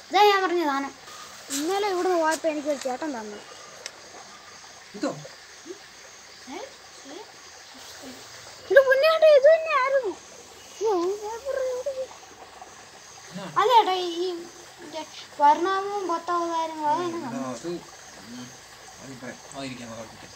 ഇതാ ഞാൻ പറഞ്ഞ സാധനം ഇന്നലെ ഇവിടുന്ന് പോയപ്പോൾ എനിക്കൊരു ചേട്ടൻ തന്നു ഇതോ ഇത് മുന്നേട്ട് ഇത് തന്നെയായിരുന്നു ഓ, പേപ്പർ എവിടെ പോയി? അല്ല ചേട്ടാ ഈ മറ്റേ പരിണാമവും പത്താവതാരങ്ങളും അതാണ് ആ, അത് ഉം, അതിപ്പോ ആയിരിക്കാം കുഴപ്പമില്ല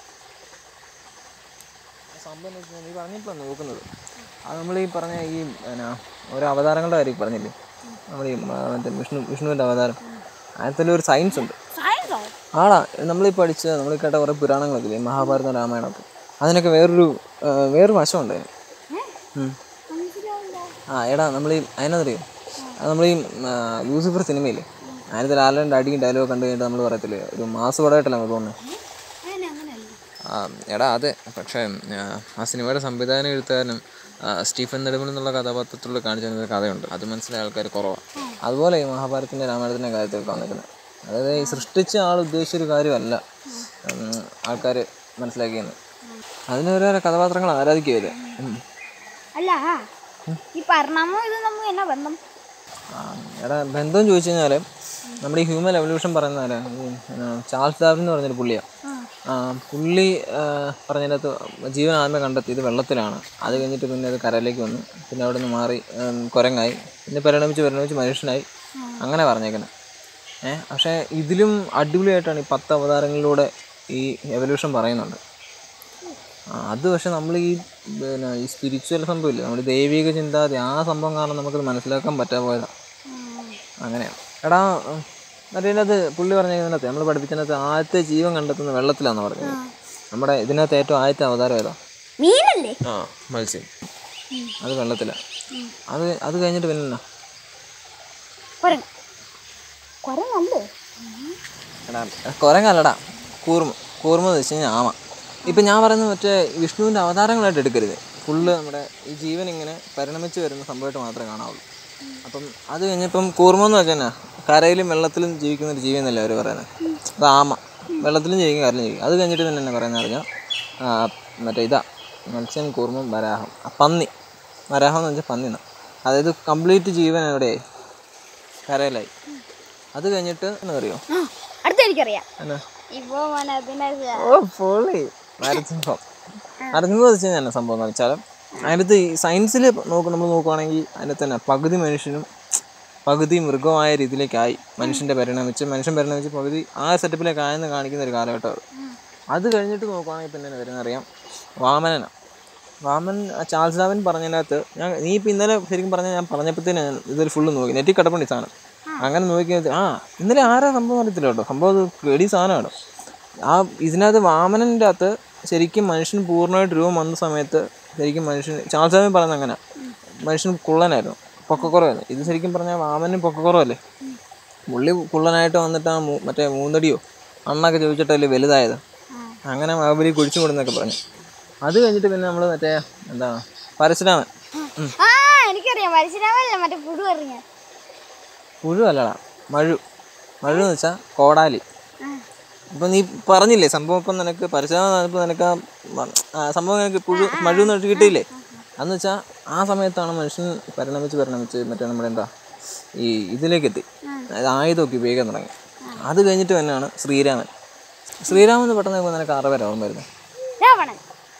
സംഭവം എന്ന് വെച്ചാൽ നീ പറഞ്ഞപ്പോഴാണ് നോക്കുന്നത് അത് നമ്മൾ ഈ പറഞ്ഞ ഈ എന്നാ ഓരോ അവതാരങ്ങളുടെ കാര്യം പറഞ്ഞില്ലേ നമ്മൾ ഈ മ- മറ്റേ വിഷ്ണു വിഷ്ണുവിൻ്റെ അവതാരം അതിൽ ഒരു സയൻസ് ഉണ്ട് സയൻസോ ആടാ നമ്മളീ പഠിച്ച നമ്മൾ കേട്ട കുറേ പുരാണങ്ങളൊക്കെ ഇല്ലേ മഹാഭാരതം രാമായണമൊക്കെ അതിനൊക്കെ വേറൊരു ആ, വേറൊരു വശമുണ്ട് അതിന്. ഉം. മനസ്സിലാവില്ല ആ എടാ നമ്മൾ ഈ അതിനകത്തറിയോ അത് നമ്മൾ ഈ ആ, ലൂസിഫർ സിനിമയില്ലേ അതിനകത്ത് ലാലൻ്റെ അടിയും ഡയലോഗ് കണ്ടു കഴിഞ്ഞിട്ട് നമ്മൾ പറയത്തില്ലേ ഒരു മാസ് പടമായിട്ടല്ല നമുക്ക് തോന്നുന്നത് അങ്ങനെ അങ്ങനെയല്ല ആ, എടാ അതെ പക്ഷേ ആ, ആ സിനിമയുടെ സംവിധാനം എഴുത്തുകാരനും ആ, സ്റ്റീഫൻ നെടുമൺ എന്നുള്ള കഥാപാത്രത്തിലൂടെ കാണിച്ചു തരുന്ന ഒരു കഥയുണ്ട് അത് മനസ്സിലായ ആൾക്കാർ കുറവാണ് അതുപോലെ ഈ മഹാഭാരതത്തിൻ്റെ രാമായണത്തിൻ്റെ കാര്യത്തിലൊക്കെ വന്നിരിക്കുന്നത് അതായത് ഈ സൃഷ്ടിച്ച ആൾ ഉദ്ദേശിച്ചൊരു കാര്യമല്ല ആൾക്കാർ മനസ്സിലാക്കിയെന്ന് അതിന് ഓരോരോ കഥാപാത്രങ്ങൾ ആരാധിക്കുകയില്ല അല്ല ഈ പരിണാമം ഇത് നമുക്ക് എന്നാ ബന്ധം എടാ ബന്ധം ചോദിച്ചു കഴിഞ്ഞാൽ നമ്മുടെ ഈ ഹ്യൂമൻ എവല്യൂഷൻ പറയുന്ന ആരാ? ഈ, ആ, ചാൾസ് ഡാർവിൻ എന്ന് പറഞ്ഞൊരു പുള്ളിയാണ് ആ, പുള്ളി ആ, പറഞ്ഞതിനകത്ത് ജീവൻ ആദ്യമേ കണ്ടെത്തി ഇത് വെള്ളത്തിലാണ് അത് കഴിഞ്ഞിട്ട് പിന്നെ അത് കരയിലേക്ക് വന്നു പിന്നെ അവിടെ നിന്ന് മാറി ഉം, കുരങ്ങായി പിന്നെ പരിണമിച്ച് പരിണമിച്ച് മനുഷ്യനായി അങ്ങനെ പറഞ്ഞേക്കുന്നത് ഏഹ് പക്ഷേ ഇതിലും അടിപൊളിയായിട്ടാണ് ഈ പത്ത് അവതാരങ്ങളിലൂടെ ഈ എവല്യൂഷൻ പറയുന്നുണ്ട് ആ, അത് പക്ഷെ നമ്മൾ ഈ പിന്നെ ഈ സ്പിരിച്വൽ സംഭവമില്ലേ നമ്മുടെ ദൈവിക ചിന്താഗതി ആ സംഭവം കാരണം നമുക്കത് മനസ്സിലാക്കാൻ പറ്റാതെ പോയതാണ് അങ്ങനെയാണ് എടാ ഉം, മറ്റേ ഇതിനകത്ത് പുള്ളി പറഞ്ഞതിനകത്ത് നമ്മൾ പഠിപ്പിച്ചതിനകത്ത് ആദ്യത്തെ ജീവൻ കണ്ടെത്തുന്ന വെള്ളത്തിലാന്ന് പറഞ്ഞത് നമ്മുടെ ഇതിനകത്ത് ഏറ്റവും ആദ്യത്തെ അവതാരം ഏതാ മീനല്ലേ ആ മത്സ്യം അത് വെള്ളത്തിലാണ് അത് അത് കഴിഞ്ഞിട്ട് പിന്നെ എന്നാ? കുരങ്ങ് കുരങ്ങല്ലേ എടാ കുരങ്ങല്ലടാ കൂർമ കൂർമ എന്ന് വെച്ച് കഴിഞ്ഞാൽ ആമ ഇപ്പം ഞാൻ പറയുന്നത് മറ്റേ വിഷ്ണുവിൻ്റെ അവതാരങ്ങളായിട്ട് എടുക്കരുത് ഫുള്ള് നമ്മുടെ ഈ ജീവൻ ഇങ്ങനെ പരിണമിച്ച് വരുന്ന സംഭവമായിട്ട് മാത്രമേ കാണാവുള്ളൂ അപ്പം അത് കഴിഞ്ഞപ്പം കൂർമ എന്ന് വെച്ചാൽ എന്നാ കരയിലും വെള്ളത്തിലും ജീവിക്കുന്ന ഒരു ജീവി എന്നല്ലേ അവർ പറയുന്നത് അത് ആമ വെള്ളത്തിലും ജീവിക്കും കരയിലും ജീവിക്കും അത് കഴിഞ്ഞിട്ട് പിന്നെ എന്നെ പറയുന്നത് അറിഞ്ഞാൽ മറ്റേ ഇതാ മത്സ്യം കൂർമ്മം വരാഹം ആ, പന്നി വരാഹം എന്ന് വെച്ചാൽ പന്നി എന്നാ അതായത് കംപ്ലീറ്റ് ജീവൻ എവിടെയായി കരയിലായി അത് കഴിഞ്ഞിട്ട് എന്താ അറിയോ ആ അടുത്ത എനിക്കറിയാം എന്നാ ഇപ്പൊ മോനെ അതിന്റെ ഓ പൊളി നരസിംഹം നരസിംഹം വെച്ച് കഴിഞ്ഞാൽ സംഭവം എന്ന് വെച്ചാൽ അതിനകത്ത് ഈ സയൻസിൽ നോക്ക് നമ്മൾ നോക്കുവാണെങ്കിൽ അതിനകത്ത് തന്നെ പകുതി മനുഷ്യനും പകുതി മൃഗമായ രീതിയിലേക്കായി മനുഷ്യൻ്റെ പരിണമിച്ച് മനുഷ്യൻ പരിണമിച്ച് പകുതി ആ സെറ്റപ്പിലേക്ക് ആയെന്ന് കാണിക്കുന്ന ഒരു കാലഘട്ടം അത് അത് കഴിഞ്ഞിട്ട് നോക്കുവാണെങ്കിൽ പിന്നെ വരുന്ന അറിയാം വാമനനാണ് വാമൻ ആ ചാൾസ് ഡാവൻ പറഞ്ഞതിനകത്ത് ഞാൻ നീ ഇപ്പം ഇന്നലെ ശരിക്കും പറഞ്ഞാൽ ഞാൻ പറഞ്ഞപ്പോഴത്തേന് ഞാൻ ഇതൊരു ഫുള്ള് നോക്കി നെറ്റിൽ കിടപ്പുണ്ട് ഈ സാധനം അങ്ങനെ നോക്കി ആ ഇന്നലെ ആരാ സംഭവം അറിയത്തില്ല കേട്ടോ സംഭവം അത് വെടി സാധനമാണ് ആ ഇതിനകത്ത് വാമനൻ്റെ അകത്ത് ശരിക്കും മനുഷ്യൻ പൂർണ്ണമായിട്ട് രൂപം വന്ന സമയത്ത് ശരിക്കും മനുഷ്യൻ ചാൾസ് ഡാവൻ പറയുന്നത് അങ്ങനെ മനുഷ്യൻ കുള്ളനായിരുന്നു പൊക്കക്കുറവായിരുന്നു ഇത് ശരിക്കും പറഞ്ഞാൽ വാമനും പൊക്കക്കുറവല്ലേ പുള്ളി കുള്ളനായിട്ട് വന്നിട്ട് ആ മൂ- മറ്റേ മൂന്നടിയോ അണ്ണൊക്കെ ചോദിച്ചിട്ടല്ലേ വലുതായത് അങ്ങനെ മഹാബലി കുഴിച്ചു കൊടുന്നൊക്കെ പറഞ്ഞു അത് കഴിഞ്ഞിട്ട് പിന്നെ നമ്മൾ മറ്റേ എന്താ പരശുരാമൻ ഉം. ആ എനിക്കറിയാം പരശുരാമല്ല മറ്റേ പുഴു അറിയാം പുഴു അല്ലടാ മഴു മഴു എന്ന് വെച്ചാൽ കോടാലി ഇപ്പം നീ പറഞ്ഞില്ലേ സംഭവം ഇപ്പം നിനക്ക് പരശുരാമൻ ഇപ്പം നിനക്ക് ആ മ- ആ സംഭവം നിനക്ക് പുഴു മഴു എന്ന് വെച്ച് കിട്ടിയില്ലേ അന്ന് വെച്ചാൽ ആ സമയത്താണ് മനുഷ്യൻ പരിണമിച്ച് പരിണമിച്ച് മറ്റേ നമ്മുടെ എന്താ ഈ ഇതിലേക്ക് എത്തി അതായത് ആയുധമൊക്കെ ഉപയോഗിക്കാൻ തുടങ്ങി അത് കഴിഞ്ഞിട്ട് തന്നെയാണ് ശ്രീരാമൻ ശ്രീരാമൻ എന്ന് പെട്ടെന്ന് നോക്കുമ്പോൾ നിനക്ക് ആറ് പേര് ഓർമ്മ വരുന്നത് രാവണൻ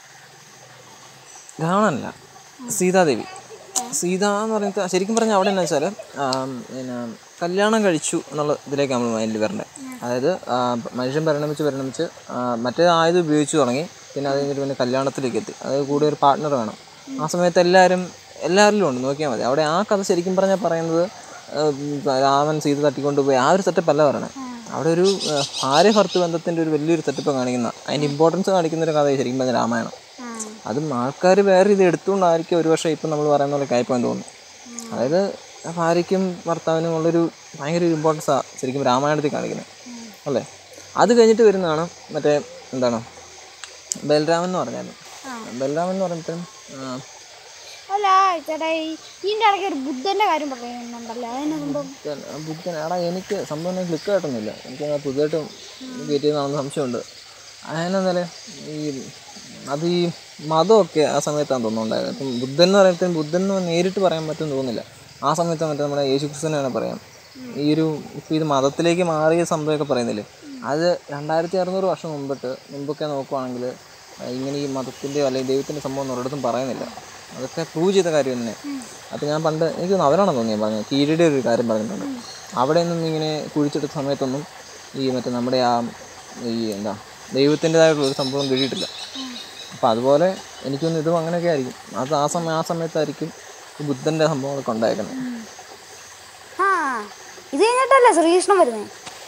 രാവണനല്ല സീതാദേവി സീത എന്ന് പറയുന്നത് ശരിക്കും പറഞ്ഞാൽ അവിടെ എന്താ വെച്ചാൽ പിന്നെ കല്യാണം കഴിച്ചു എന്നുള്ള ഇതിലേക്ക് നമ്മൾ മൈൻഡിൽ വരേണ്ടത് അതായത് ആ, മനുഷ്യൻ പരിണമിച്ച് പരിണമിച്ച് ആ, മറ്റേ ആയുധം ഉപയോഗിച്ച് തുടങ്ങി പിന്നെ അത് കഴിഞ്ഞിട്ട് പിന്നെ കല്യാണത്തിലേക്ക് എത്തി അതായത് കൂടെ ഒരു പാർട്ട്ണർ വേണം ആ സമയത്ത് എല്ലാവരും എല്ലാവരിലും ഉണ്ട് നോക്കിയാൽ മതി അവിടെ ആ കഥ ശരിക്കും പറഞ്ഞാൽ പറയുന്നത് ആ, ഉം, രാമൻ സീത തട്ടിക്കൊണ്ടുപോയി ആ ഒരു സെറ്റപ്പ് അല്ല പറയണത് അവിടെ ഒരു ആ, ഭാര്യ ഭർത്തൃ ബന്ധത്തിൻ്റെ ഒരു വലിയൊരു സെറ്റപ്പ് കാണിക്കുന്ന അതിൻ്റെ ഇമ്പോർട്ടൻസ് കാണിക്കുന്ന ഒരു കഥ ശരിക്കും പറഞ്ഞാൽ രാമായണം അതും ആൾക്കാർ വേറെ ഇത് എടുത്തുകൊണ്ടായിരിക്കും ഒരു പക്ഷേ ഇപ്പം നമ്മൾ പറയുന്ന പോലെ കായ്പോയെന്ന് തോന്നുന്നു അതായത് ആ ഭാര്യയ്ക്കും ഭർത്താവിനും ഉള്ളൊരു ഭയങ്കര ഒരു ഇമ്പോർട്ടൻസാണ് ശരിക്കും രാമായണത്തിൽ കാണിക്കുന്നത് അല്ലേ അത് കഴിഞ്ഞിട്ട് വരുന്നതാണ് മറ്റേ എന്താണ് ബലരാമൻ എന്ന് പറഞ്ഞായിരുന്നു ബലരാമൻ എന്ന് പറയുമ്പോഴത്തേനും ആ, അല്ല ചേട്ടാ ഈ ഇതിന്റെ ഇടയ്ക്ക് ഒരു ബുദ്ധന്റെ കാര്യം പറയുന്നുണ്ടല്ലോ അതിന് സംഭവം ബുദ്ധൻ ആ ബുദ്ധൻ എടാ എനിക്ക് സംഭവം ക്ലിക്ക് ആയിട്ടൊന്നുമില്ല എനിക്ക് അങ്ങനെ പുതുതായിട്ട് കയറ്റിയതാണെന്ന് സംശയമുണ്ട് അതിനെന്നാല് ഈ അത് ഈ മതമൊക്കെ ആ സമയത്താണ് തോന്നുന്നുണ്ടായത് ഇപ്പം ബുദ്ധൻ എന്ന് പറയുമ്പോഴത്തേനും ബുദ്ധൻ എന്ന് നേരിട്ട് പറയാൻ പറ്റുമെന്ന് തോന്നുന്നില്ല ആ സമയത്ത് മറ്റേ നമ്മുടെ യേശു ക്രിസ്തുവിനാണ് പറയാം ഈ ഒരു ഇപ്പോൾ ഇത് മതത്തിലേക്ക് മാറിയ സംഭവമൊക്കെ പറയുന്നില്ലേ അത് രണ്ടായിരത്തി അറുന്നൂറ് വർഷം മുമ്പിട്ട് മുമ്പൊക്കെ നോക്കുവാണെങ്കിൽ ഇങ്ങനെ ഈ മതത്തിൻ്റെയോ അല്ലെങ്കിൽ ദൈവത്തിൻ്റെ സംഭവം ഒന്നും ഒരിടത്തും പറയുന്നില്ല അതൊക്കെ പ്രൂവ് ചെയ്ത കാര്യം തന്നെ അപ്പോൾ ഞാൻ പണ്ട് എനിക്ക് തോന്നുന്നു അവരാണെന്ന് തോന്നിയത് പറഞ്ഞത് കീരിയുടെ ഒരു കാര്യം പറഞ്ഞിട്ടുണ്ട് അവിടെ നിന്നും ഇങ്ങനെ കുഴിച്ചെടുത്ത സമയത്തൊന്നും ഈ മറ്റേ നമ്മുടെ ആ ഈ എന്താ ദൈവത്തിൻ്റെതായിട്ടുള്ള ഒരു സംഭവം കിഴിയിട്ടില്ല അപ്പം അതുപോലെ എനിക്കൊന്ന് ഇതും അങ്ങനെയൊക്കെ ആയിരിക്കും അത് ആ സമയം ആ സമയത്തായിരിക്കും ഈ ബുദ്ധൻ്റെ സംഭവങ്ങളൊക്കെ ഉണ്ടായിരിക്കുന്നത് ആ ഇത് കഴിഞ്ഞിട്ടല്ലേ ശ്രീകൃഷ്ണൻ വരുന്നത്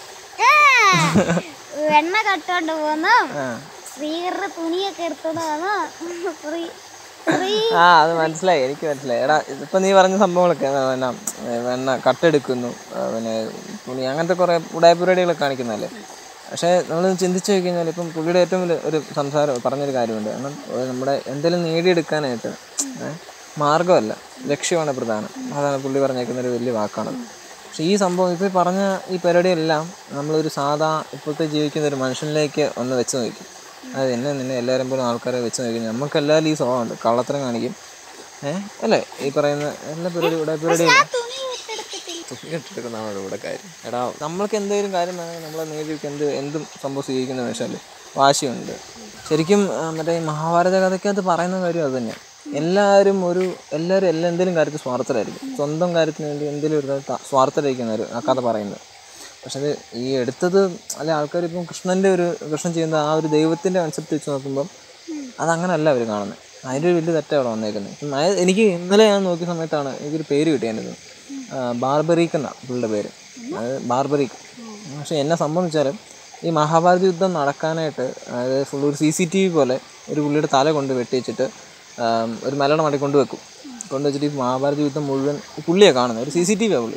വെണ്ണ കട്ടോണ്ട് പോന്നു ശ്രീകൃഷ്ണ തുണിയൊക്കെ എടുത്തോണ്ട് വന്നു ശ്രീ ശ്രീ ആ അത് മനസ്സിലായി എനിക്ക് മനസ്സിലായി എടാ ഇപ്പം നീ പറഞ്ഞ സംഭവങ്ങളൊക്കെ ആ, പിന്നെ ഏ, വെണ്ണ കട്ടെടുക്കുന്നു ആ, പിന്നെ തുണി അങ്ങനത്തെ കുറേ ഉടായ്പ പരിപാടികളൊക്കെ കാണിക്കുന്നതല്ലേ പക്ഷേ നമ്മൾ ചിന്തിച്ച് നോക്കി കഴിഞ്ഞാൽ ഇപ്പം പുള്ളിയുടെ ഏറ്റവും വലിയ ഒരു സംസാരം പറഞ്ഞൊരു കാര്യമുണ്ട് കാരണം ഏ, നമ്മുടെ എന്തെങ്കിലും നേടിയെടുക്കാനായിട്ട് ഏ, മാർഗമല്ല ലക്ഷ്യമാണ് പ്രധാനം അതാണ് പുള്ളി പറഞ്ഞേക്കുന്ന ഒരു വലിയ വാക്കാണ് പക്ഷേ ഈ സംഭവം ഇപ്പോൾ ഈ പറഞ്ഞ ഈ പരിപാടിയെല്ലാം നമ്മളൊരു സാധാ ഇപ്പോഴത്തെ ജീവിക്കുന്ന ഒരു മനുഷ്യനിലേക്ക് ഒന്ന് വെച്ച് നോക്കും അതായത് എന്നെ നിന്നെ എല്ലാവരും പോലും ആൾക്കാരെ വെച്ച് നോക്കി നമുക്ക് എല്ലാവരും ഈ സ്വഭാവമുണ്ട് കള്ളത്തരം കാണിക്കും ഏഹ് അല്ലേ ഈ പറയുന്ന എല്ലാ പരിപാടി ഇവിടെ പരിപാടി തുണി വിട്ടെടുത്തിട്ടില്ല എടുക്കുന്നതാണ് ഇവിടെ കാര്യം എടാ നമ്മൾക്ക് എന്തെങ്കിലും കാര്യം വേണമെങ്കിൽ നമ്മളെ നേടിയൊക്കെ എന്ത് എന്തും സംഭവം സ്വീകരിക്കുന്ന വെച്ചാൽ വാശിയുണ്ട് ശരിക്കും ആ, മറ്റേ ഈ മഹാഭാരത കഥയ്ക്കകത്ത് പറയുന്ന കാര്യം അത് തന്നെയാണ് എല്ലാവരും ഒരു എല്ലാവരും എല്ലാ എന്തെങ്കിലും കാര്യത്തിൽ സ്വാർത്ഥരായിരിക്കും സ്വന്തം കാര്യത്തിന് വേണ്ടി എന്തെങ്കിലും ഒരു ത- സ്വാർത്ഥരായിരിക്കുന്നവർ ആ കഥ പറയുന്നത് പക്ഷെ അത് ഈ എടുത്തത് അല്ലെ ആൾക്കാർ ഇപ്പം കൃഷ്ണൻ്റെ ഒരു കൃഷ്ണൻ ചെയ്യുന്ന ആ ഒരു ദൈവത്തിൻ്റെ കൺസെപ്റ്റ് വെച്ച് നോക്കുമ്പം അതങ്ങനല്ല അവർ കാണുന്നത് അതിൻ്റെ ഒരു വലിയ തെറ്റാണ് അവിടെ വന്നേക്കുന്നത് ഇപ്പം അയ- എനിക്ക് ഇന്നലെ ഞാൻ നോക്കിയ സമയത്താണ് എനിക്കൊരു പേര് കിട്ടിയത് ബാർബറീക്ക് എന്നാണ് പുള്ളിയുടെ പേര് അത് ബാർബറീക്ക് പക്ഷെ എന്നെ സംബന്ധിച്ചാലും ഈ മഹാഭാരത യുദ്ധം നടക്കാനായിട്ട് അതായത് ഫുൾ ഒരു സി സി ടി വി പോലെ ഒരു പുള്ളിയുടെ തല കൊണ്ട് വെട്ടി വെച്ചിട്ട് ആം, ഒരു മലയുടെ മടി കൊണ്ട് വെക്കും കൊണ്ട് വെച്ചിട്ട് ഈ മഹാഭാരത യുദ്ധം മുഴുവൻ ഈ പുള്ളിയെ കാണുന്നത് ഒരു സി സി ടി വി പുള്ളി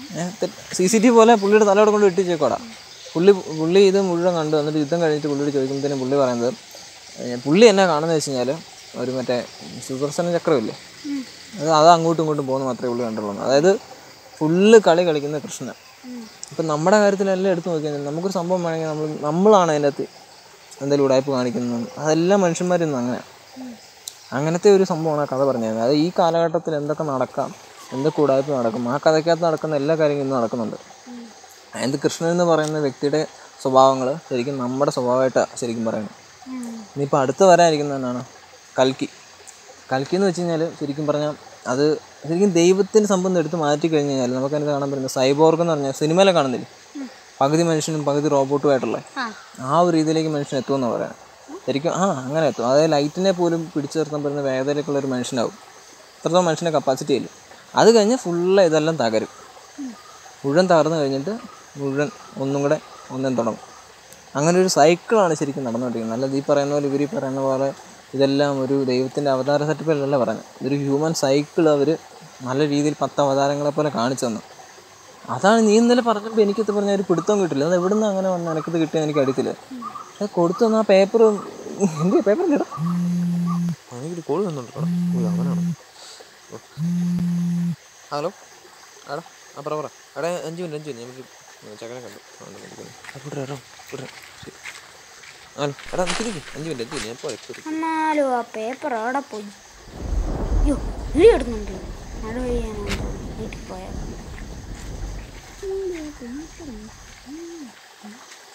സി സി ടി വി പോലെ പുള്ളിയുടെ തലയോടെ കൊണ്ട് വെട്ടിച്ചേക്കോടാ പുള്ളി പുള്ളി ഇത് മുഴുവൻ കണ്ടു എന്നിട്ട് യുദ്ധം കഴിഞ്ഞിട്ട് പുള്ളിയോട് ചോദിക്കുമ്പോഴത്തേനും പുള്ളി പറയുന്നത് ഏ, പുള്ളി എന്നാ കാണുന്നത് വെച്ച് കഴിഞ്ഞാൽ ഒരു മറ്റേ സുദർശന ചക്രമില്ലേ അത് അത് അങ്ങോട്ടും ഇങ്ങോട്ടും പോകുന്ന മാത്രമേ പുള്ളി കണ്ടുള്ളൂ അതായത് ഫുള്ള് കളി കളിക്കുന്ന കൃഷ്ണൻ ഇപ്പം നമ്മുടെ കാര്യത്തിലെല്ലാം എടുത്തു നോക്കിയാൽ നമുക്കൊരു സംഭവം വേണമെങ്കിൽ നമ്മൾ നമ്മളാണ് അതിൻ്റെ അകത്ത് എന്തെങ്കിലും ഉടായ്പ കാണിക്കുന്നത് അതെല്ലാം മനുഷ്യന്മാരിന്ന് അങ്ങനെ അങ്ങനത്തെ ഒരു സംഭവമാണ് ആ കഥ പറഞ്ഞത് അത് ഈ കാലഘട്ടത്തിൽ എന്തൊക്കെ നടക്കാം എന്തൊക്കെ ഉടായ്പ നടക്കും ആ കഥയ്ക്കകത്ത് നടക്കുന്ന എല്ലാ കാര്യങ്ങളും ഇന്ന് നടക്കുന്നുണ്ട് അതിന് കൃഷ്ണൻ എന്ന് പറയുന്ന വ്യക്തിയുടെ സ്വഭാവങ്ങൾ ശരിക്കും നമ്മുടെ സ്വഭാവമായിട്ടാണ് ശരിക്കും പറയുന്നത് ഇനിയിപ്പോൾ അടുത്ത് വരാനിരിക്കുന്നത് എന്നാണ് കൽക്കി കൽക്കി എന്ന് വെച്ച് കഴിഞ്ഞാൽ ശരിക്കും പറഞ്ഞാൽ അത് ശരിക്കും ദൈവത്തിൻ്റെ സംബന്ധം എടുത്ത് മാറ്റി കഴിഞ്ഞ് കഴിഞ്ഞാൽ നമുക്ക് അതിന് കാണാൻ പറ്റുന്ന സൈബോർഗ് എന്ന് പറഞ്ഞാൽ സിനിമയിലെ കാണുന്നില്ലേ പകുതി മനുഷ്യനും പകുതി റോബോട്ടുമായിട്ടുള്ള ആ ആ ഒരു രീതിയിലേക്ക് മനുഷ്യൻ എത്തുമെന്ന് പറയാം ശരിക്കും ആ അങ്ങനെ എത്തും അതായത് ലൈറ്റിനെ പോലും പിടിച്ചു നിർത്താൻ പറ്റുന്ന വേഗതയിലേക്കുള്ള ഒരു മനുഷ്യനാവും ഇത്രത്തോളം മനുഷ്യൻ്റെ കപ്പാസിറ്റി ഇല്ല അത് കഴിഞ്ഞ് ഫുള്ള് ഇതെല്ലാം തകരും മുഴുവൻ തകർന്നു കഴിഞ്ഞിട്ട് മുഴുവൻ ഒന്നും കൂടെ ഒന്നും തുടങ്ങും അങ്ങനെ ഒരു സൈക്കിളാണ് ശരിക്കും നടന്നുകൊണ്ടിരിക്കുന്നത് അല്ലാതെ ഈ പറയുന്ന പോലെ ഇവർ ഈ പറയുന്ന പോലെ ഇതെല്ലാം ഒരു ദൈവത്തിൻ്റെ അവതാര സെറ്റപ്പിലല്ല പറയുന്നത് ഇതൊരു ഹ്യൂമൻ സൈക്കിൾ അവർ നല്ല രീതിയിൽ പത്ത് അവതാരങ്ങളെ പോലെ കാണിച്ചു തന്നു അതാണ് നീ ഇന്നലെ പറഞ്ഞപ്പോൾ എനിക്കത് പറഞ്ഞ ഒരു പിടുത്തം കിട്ടില്ല അത് എവിടുന്ന് അങ്ങനെ വന്ന് എനിക്കത് കിട്ടിയെന്ന് എനിക്ക് അറിയത്തില്ല അത് കൊടുത്തു തന്ന ആ പേപ്പർ എന്ത് പേപ്പർ ഇല്ലടാ എനിക്കൊരു കോൾ വന്നുണ്ടോ അവനാണ് ഹലോ എടാ ആ പറ പറ എടാ അഞ്ച് മിനിറ്റ് അഞ്ച് മിനിറ്റ് നമുക്ക് ചക്കനെ കണ്ടു ഹലോ എടാ നിൽക്കി നിൽക്കി അഞ്ച് മിനിറ്റ് അഞ്ച് മിനിറ്റ് ഞാൻ പോയി എന്നാലും ആ പേപ്പർ അവിടെ പോയി അയ്യോ ഇടി ഇടുന്നുണ്ട് മഴ പെയ്യാനാണ് വീട്ടിൽ പോയാൽ